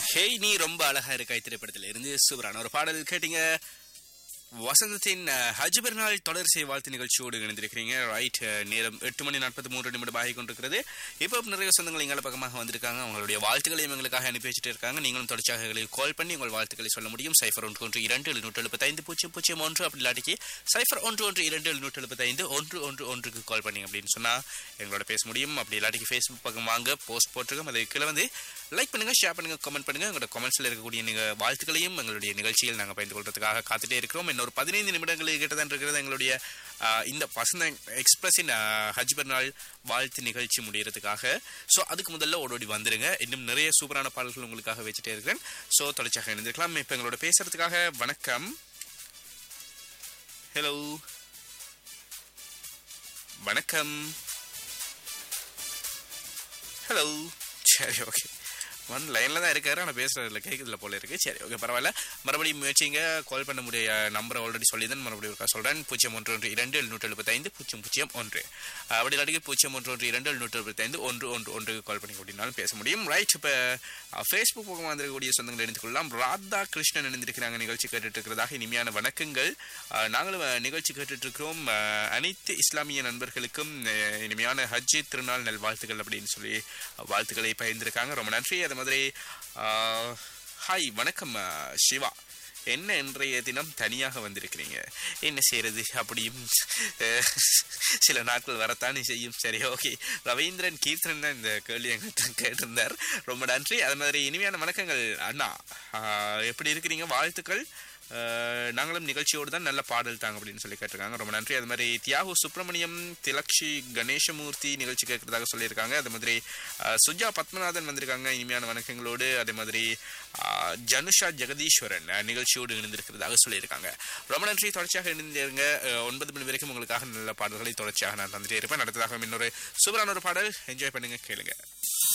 hey நீ ரொம்ப அழகா இருக்காய் திரைப்படத்துல இருந்து சூப்பரான ஒரு பாடல் கேட்டீங்க வசந்தத்தின் அஹ், ஹஜ் பெருநாள் தொடர் செய் வாழ்த்து நிகழ்ச்சியோடு இணைந்திருக்கிறீங்க ரைட் நேரம் எட்டு மணி நாற்பத்தி மூன்று நிமிடம் ஆகி கொண்டிருக்கிறது இப்போ நிறைய சொந்தங்கள் எங்களை பக்கமாக வந்திருக்காங்க அவங்களுடைய வாழ்த்துக்களையும் எங்களுக்காக அனுப்பி வச்சுட்டு இருக்காங்க நீங்களும் தொடர்ச்சியாக கால் பண்ணி உங்கள் வாழ்த்துக்களை சொல்ல முடியும் சைஃபர் ஒன்று ஒன்று இரண்டு எழுநூற்று எழுபத்தைந்து பூஜ்ஜியம் பூஜ்ஜியம் ஒன்று அப்படி இல்லாட்டிக்கு சைஃபர் ஒன்று ஒன்று இரண்டு எழுநூற்று எழுபத்தைந்து ஒன்று ஒன்று ஒன்றுக்கு கால் பண்ணி அப்படின்னு சொன்னா எங்களோட பேச முடியும் அப்படி இல்லாட்டிக்கு ஃபேஸ்புக் பக்கம் வாங்க போஸ்ட் போட்டிருக்கோம் அதை கீழே வந்து லைக் பண்ணுங்க ஷேர் பண்ணுங்க கமெண்ட் பண்ணுங்க உங்களோட கமெண்ட்ஸ்ல இருக்கக்கூடிய நீங்க வாழ்த்துக்களையும் எங்களுடைய நிகழ்ச்சியில் நாங்கள் பகிர்ந்து கொள்றதுக்காக காத்துட்டே இருக்கிறோம் இன்னொரு பதினைந்து நிமிடங்களுக்கு கிட்ட தான் இருக்கிறது எங்களுடைய ஆஹ், இந்த வசந்த எக்ஸ்பிரஸின் ஆஹ், ஹஜ் பெருநாள் வாழ்த்து நிகழ்ச்சி முடியறதுக்காக ஸோ அதுக்கு முதல்ல ஓடோடி வந்துருங்க இன்னும் நிறைய சூப்பரான பாடல்கள் உங்களுக்காக வச்சுட்டே இருக்கிறேன் ஸோ தொடர்ச்சியாக இணைந்திருக்கலாம் இப்போ எங்களோட பேசுறதுக்காக வணக்கம் ஹலோ வணக்கம் ஹலோ சரி ஓகே ஒன் லைனில் தான் இருக்காரு ஆனால் பேசுறதுல கேட்குறதுல போல இருக்கு சரி ஓகே பரவாயில்ல மறுபடியும் முயற்சிங்க கால் பண்ண முடிய நம்பரை ஆல்ரெடி சொல்லிதான் மறுபடியும் இருக்கா சொல்கிறேன் பூஜ்ஜியம் ஒன்று ஒன்று இரண்டு எழுநூற்று எழுபத்தைந்து பூஜ்ஜியம் பூஜ்ஜியம் ஒன்று அப்படி இல்லாட்டி பூஜ்ஜியம் ஒன்று ஒன்று இரண்டு எழுநூற்று எழுபத்தைந்து ஒன்று ஒன்று ஒன்றுக்கு கால் பண்ணி அப்படின்னாலும் பேச முடியும் ரைட் இப்போ ஃபேஸ்புக் பக்கம் வந்திருக்கக்கூடிய சொந்தங்களை இணைந்து கொள்ளலாம் ராதா கிருஷ்ணன் இணைந்திருக்கிறாங்க நிகழ்ச்சி கேட்டுட்டு இருக்கிறதாக இனிமையான வணக்கங்கள் அஹ், நாங்களும் அஹ், நிகழ்ச்சி கேட்டுட்டு இருக்கிறோம் அஹ், அனைத்து இஸ்லாமிய நண்பர்களுக்கும் அஹ், இனிமையான ஹஜ் திருநாள் நல்வாழ்த்துக்கள் அப்படின்னு சொல்லி வாழ்த்துக்களை பகிர்ந்திருக்காங்க ரொம்ப நன்றி அது மாதிரி அஹ், ஹாய் வணக்கம் அஹ், சிவா என்ன இன்றைய தினம் தனியாக வந்திருக்கிறீங்க என்ன செய்யறது அப்படியும் அஹ், சில நாட்கள் வரத்தானே செய்யும் சரி ஓகே ரவீந்திரன் கீர்த்தனன் தான் இந்த கேள்வி எங்கிட்ட கேட்டிருந்தார் ரொம்ப நன்றி அது மாதிரி இனிமையான வணக்கங்கள் அண்ணா அஹ், எப்படி இருக்கிறீங்க வாழ்த்துக்கள் அஹ், நாங்களும் நிகழ்ச்சியோடு தான் நல்ல பாடல் தாங்க அப்படின்னு சொல்லி கேட்டிருக்காங்க ரொம்ப நன்றி அது மாதிரி தியாகு சுப்பிரமணியம் திலக்ஷி கணேசமூர்த்தி நிகழ்ச்சி கேட்கறதாக சொல்லியிருக்காங்க அது மாதிரி அஹ், சுஜா பத்மநாதன் வந்திருக்காங்க இனிமையான வணக்கங்களோடு அதே மாதிரி அஹ், ஜனுஷா ஜெகதீஸ்வரன் அஹ், நிகழ்ச்சியோடு இணைந்திருக்கிறதாக சொல்லியிருக்காங்க ரொம்ப நன்றி தொடர்ச்சியாக இணைந்திருங்க அஹ், ஒன்பது மணி வரைக்கும் உங்களுக்காக நல்ல பாடல்களை தொடர்ச்சியாக நான் தந்துட்டே இருப்பேன் அடுத்ததாக இன்னொரு சூப்பரான ஒரு பாடல் என்ஜாய் பண்ணுங்க கேளுங்க